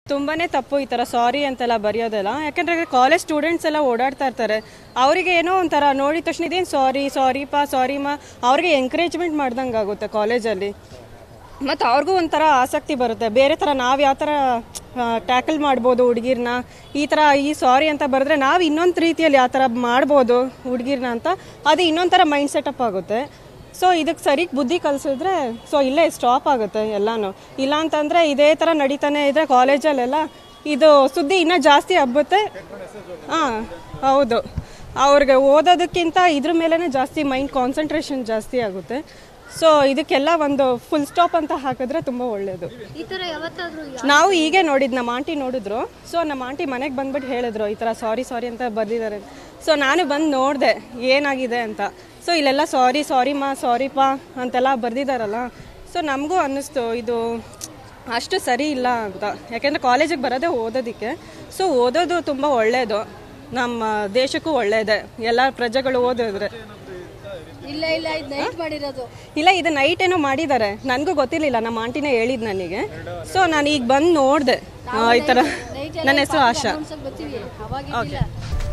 ತುಂಬಾನೇ ತಪ್ಪು ಈ ಥರ ಸಾರಿ ಅಂತೆಲ್ಲ ಬರೆಯೋದೆಲ್ಲ ಯಾಕಂದ್ರೆ ಕಾಲೇಜ್ ಸ್ಟೂಡೆಂಟ್ಸ್ ಎಲ್ಲ ಓಡಾಡ್ತಾ ಇರ್ತಾರೆ ಅವರಿಗೆ ಏನೋ ಒಂಥರ ನೋಡಿದ ತಕ್ಷಣ ಇದೇನು ಸಾರಿ ಸಾರಿ ಪಾ ಸಾರಿ ಮಾ ಅವ್ರಿಗೆ ಎಂಕರೇಜ್ಮೆಂಟ್ ಮಾಡ್ದಂಗೆ ಆಗುತ್ತೆ ಕಾಲೇಜಲ್ಲಿ ಮತ್ತು ಅವ್ರಿಗೂ ಒಂಥರ ಆಸಕ್ತಿ ಬರುತ್ತೆ ಬೇರೆ ಥರ ನಾವು ಯಾವ ಥರ ಟ್ಯಾಕಲ್ ಮಾಡ್ಬೋದು ಹುಡುಗಿರ್ನ ಈ ಥರ ಈ ಸಾರಿ ಅಂತ ಬರೆದ್ರೆ ನಾವು ಇನ್ನೊಂದು ರೀತಿಯಲ್ಲಿ ಯಾವ ಥರ ಮಾಡ್ಬೋದು ಹುಡುಗಿರ್ನ ಅಂತ ಅದು ಇನ್ನೊಂದು ಥರ ಮೈಂಡ್ ಸೆಟಪ್ ಆಗುತ್ತೆ ಸೊ ಇದಕ್ಕೆ ಸರಿಗೆ ಬುದ್ಧಿ ಕಲಿಸಿದ್ರೆ ಸೊ ಇಲ್ಲೇ ಸ್ಟಾಪ್ ಆಗುತ್ತೆ ಎಲ್ಲಾನು ಇಲ್ಲ ಅಂತಂದರೆ ಇದೇ ಥರ ನಡೀತಾನೆ ಇದ್ರೆ ಕಾಲೇಜಲ್ಲೆಲ್ಲ ಇದು ಸುದ್ದಿ ಇನ್ನೂ ಜಾಸ್ತಿ ಹಬ್ಬುತ್ತೆ ಹಾಂ ಹೌದು ಅವ್ರಿಗೆ ಓದೋದಕ್ಕಿಂತ ಇದ್ರ ಮೇಲೇ ಜಾಸ್ತಿ ಮೈಂಡ್ ಕಾನ್ಸಂಟ್ರೇಷನ್ ಜಾಸ್ತಿ ಆಗುತ್ತೆ ಸೊ ಇದಕ್ಕೆಲ್ಲ ಒಂದು ಫುಲ್ ಸ್ಟಾಪ್ ಅಂತ ಹಾಕಿದ್ರೆ ತುಂಬ ಒಳ್ಳೆಯದು ಈ ತರ ಯಾವತ್ತಾದ್ರೂ ನಾವು ಹೀಗೆ ನೋಡಿದ್ದು ನಮ್ಮ ಆಂಟಿ ನೋಡಿದ್ರು ಸೊ ನಮ್ಮ ಆಂಟಿ ಮನೆಗೆ ಬಂದ್ಬಿಟ್ಟು ಹೇಳಿದ್ರು ಈ ಥರ ಸಾರಿ ಸಾರಿ ಅಂತ ಬರ್ದಿದ್ದಾರೆ ಸೊ ನಾನು ಬಂದು ನೋಡಿದೆ ಏನಾಗಿದೆ ಅಂತ ಸೊ ಇಲ್ಲೆಲ್ಲ ಸಾರಿ ಸಾರಿ ಮಾ ಸಾರಿ ಪಾ ಅಂತೆಲ್ಲ ಬರ್ದಿದ್ದಾರಲ್ಲ ಸೊ ನಮಗೂ ಅನ್ನಿಸ್ತು ಇದು ಅಷ್ಟು ಸರಿ ಇಲ್ಲ ಅಂತ ಯಾಕೆಂದರೆ ಕಾಲೇಜಿಗೆ ಬರೋದೇ ಓದೋದಕ್ಕೆ ಸೊ ಓದೋದು ತುಂಬ ಒಳ್ಳೆಯದು ನಮ್ಮ ದೇಶಕ್ಕೂ ಒಳ್ಳೆಯದೇ ಎಲ್ಲ ಪ್ರಜೆಗಳು ಓದಿದ್ರೆ ಇಲ್ಲ ಇಲ್ಲ ಇದು ನೈಟ್ ಮಾಡಿರೋದು ಇಲ್ಲ ಇದು ನೈಟ್ ಏನೋ ಮಾಡಿದ್ದಾರೆ ನನಗೂ ಗೊತ್ತಿರಲಿಲ್ಲ ನಮ್ಮ ಆಂಟಿನೇ ಹೇಳಿದ್ ನನಗೆ ಸೊ ನಾನು ಈಗ ಬಂದು ನೋಡಿದೆ ಈ ಥರ ನನ್ನ ಹೆಸರು ಆಶಾ ಬರ್ತೀವಿ ಅವಾಗಿದ್ದಿಲ್ಲ